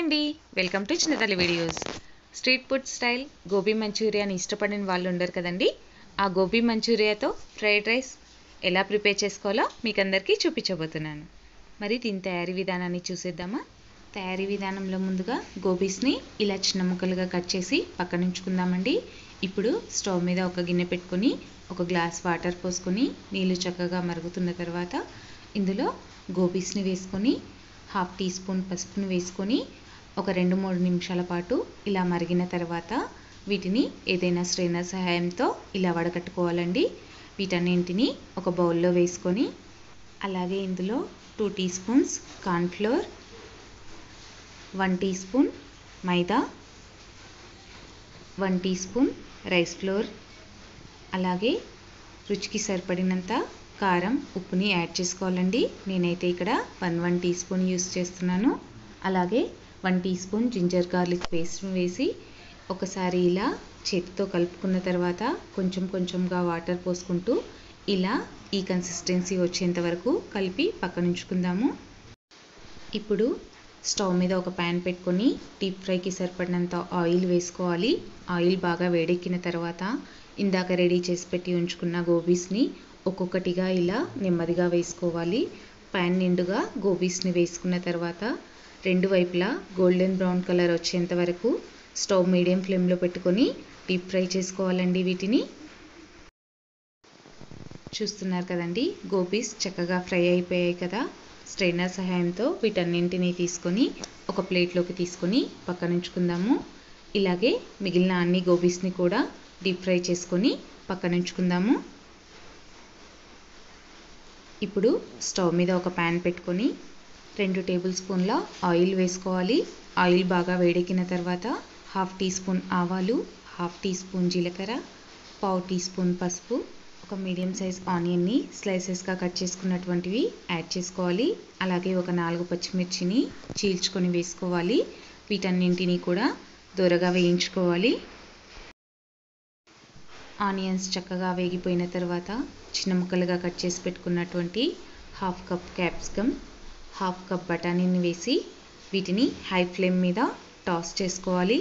అండి welcome to Chinnathalli videos street food style gobi మంచూరియాని ఇష్టపడిన వాళ్ళు ఉండరు కదండి ఆ గోబీ మంచూరియాతో ఫ్రైడ్ రైస్ ఎలా ప్రిపేర్ చేసుకోవాలో మీకు అందరికీ చూపించబోతున్నాను మరి దీని తయారీ విధానాన్ని చూసేద్దామా తయారీ విధానంలో ముందుగా గోబీస్ని ఇలా చిన్న ముక్కలుగా కట్ చేసి పక్కన ఉంచుకుందామండి ఇప్పుడు స్టవ్ మీద ఒక గిన్నె పెట్టుకొని ఒక గ్లాస్ వాటర్ పోసుకొని నీళ్ళు చక్కగా మరుగుతున్న తర్వాత ఇందులో గోబీస్ని వేసుకొని హాఫ్ టీ స్పూన్ పసుపును వేసుకొని ఒక రెండు మూడు నిమిషాల పాటు ఇలా మరిగిన తర్వాత వీటిని ఏదైనా స్ట్రైనర్ సహాయంతో ఇలా వడకట్టుకోవాలండి వీటన్నింటిని ఒక బౌల్లో వేసుకొని అలాగే ఇందులో two teaspoons cornflour one teaspoon maida one teaspoon rice flour అలాగే రుచికి సరిపడినంత కారం ఉప్పుని యాడ్ చేసుకోవాలండి నేనైతే ఇక్కడ one one teaspoon use చేస్తున్నాను అలాగే one teaspoon ginger garlic paste వేసి ఒకసారి ఇలా చేతితో కలుపుకున్న తర్వాత కొంచెం కొంచెంగా వాటర్ పోసుకుంటూ ఇలా ఈ కన్సిస్టెన్సీ వచ్చేంత వరకు కలిపి పక్కనుంచుకుందాము ఇప్పుడు స్టవ్ మీద ఒక ప్యాన్ పెట్టుకొని డీప్ ఫ్రైకి సరిపడినంత ఆయిల్ వేసుకోవాలి ఆయిల్ బాగా వేడెక్కిన తర్వాత ఇందాక రెడీ చేసి పెట్టి ఉంచుకున్న గోబీస్ని ఒక్కొక్కటిగా ఇలా నెమ్మదిగా వేసుకోవాలి ప్యాన్ నిండుగా గోబీస్ని వేసుకున్న తర్వాత రెండు వైపులా గోల్డెన్ బ్రౌన్ కలర్ వచ్చేంత వరకు స్టవ్ మీడియం ఫ్లేమ్లో పెట్టుకొని డీప్ ఫ్రై చేసుకోవాలండి వీటిని చూస్తున్నారు కదండి గోబీస్ చక్కగా ఫ్రై అయిపోయాయి కదా స్ట్రైనర్ సహాయంతో వీటన్నింటినీ తీసుకొని ఒక ప్లేట్లోకి తీసుకొని పక్కన ఉంచుకుందాము ఇలాగే మిగిలిన అన్ని గోబీస్ని కూడా డీప్ ఫ్రై చేసుకొని పక్కన ఉంచుకుందాము ఇప్పుడు స్టవ్ మీద ఒక ప్యాన్ పెట్టుకొని రెండు టేబుల్ స్పూన్ల ఆయిల్ వేసుకోవాలి ఆయిల్ బాగా వేడెక్కిన తర్వాత హాఫ్ టీ స్పూన్ ఆవాలు హాఫ్ టీ స్పూన్ జీలకర్ర పావు టీ స్పూన్ పసుపు ఒక మీడియం సైజ్ ఆనియన్ని స్లైసెస్గా కట్ చేసుకున్నటువంటివి యాడ్ చేసుకోవాలి అలాగే ఒక నాలుగు పచ్చిమిర్చిని చీల్చుకొని వేసుకోవాలి వీటన్నింటినీ కూడా దూరగా వేయించుకోవాలి ఆనియన్స్ చక్కగా వేగిపోయిన తర్వాత చిన్న ముక్కలుగా కట్ చేసి పెట్టుకున్నటువంటి half cup capsicum half cup బఠానీని వేసి వీటిని హై ఫ్లేమ్ మీద టాస్ చేసుకోవాలి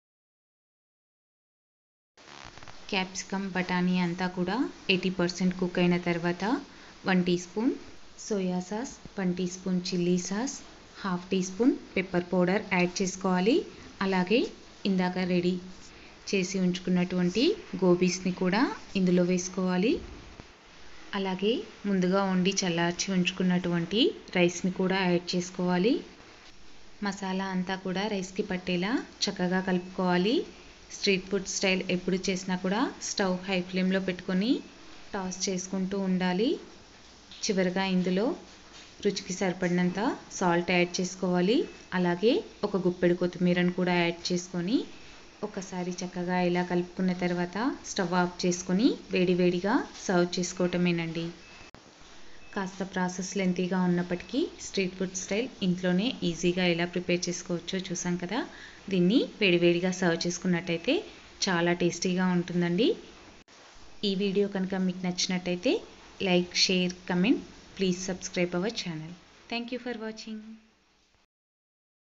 క్యాప్సికమ్ బఠానీ అంతా కూడా ఎయిటీ పర్సెంట్ కుక్ అయిన తర్వాత one teaspoon soya sauce one teaspoon chilli sauce half teaspoon pepper powder add చేసుకోవాలి అలాగే ఇందాక రెడీ చేసి ఉంచుకున్నటువంటి గోబీస్ని కూడా ఇందులో వేసుకోవాలి అలాగే ముందుగా వండి చల్లార్చి ఉంచుకున్నటువంటి రైస్ని కూడా యాడ్ చేసుకోవాలి మసాలా అంతా కూడా రైస్కి పట్టేలా చక్కగా కలుపుకోవాలి స్ట్రీట్ ఫుడ్ స్టైల్ ఎప్పుడు చేసినా కూడా స్టవ్ హై ఫ్లేమ్లో పెట్టుకొని టాస్ చేసుకుంటూ ఉండాలి చివరిగా ఇందులో రుచికి సరిపడినంత సాల్ట్ యాడ్ చేసుకోవాలి అలాగే ఒక గుప్పెడు కొత్తిమీరను కూడా యాడ్ చేసుకొని ఒకసారి చక్కగా ఇలా కలుపుకున్న తర్వాత స్టవ్ ఆఫ్ చేసుకొని వేడివేడిగా సర్వ్ చేసుకోవటమేనండి కాస్త ప్రాసెస్ లెంతీగా ఉన్నప్పటికీ స్ట్రీట్ ఫుడ్ స్టైల్ ఇంట్లోనే ఈజీగా ఎలా ప్రిపేర్ చేసుకోవచ్చో చూసాం కదా దీన్ని వేడివేడిగా సర్వ్ చేసుకున్నట్టయితే చాలా టేస్టీగా ఉంటుందండి ఈ వీడియో కనుక మీకు నచ్చినట్టయితే like share comment please subscribe our channel thank you for watching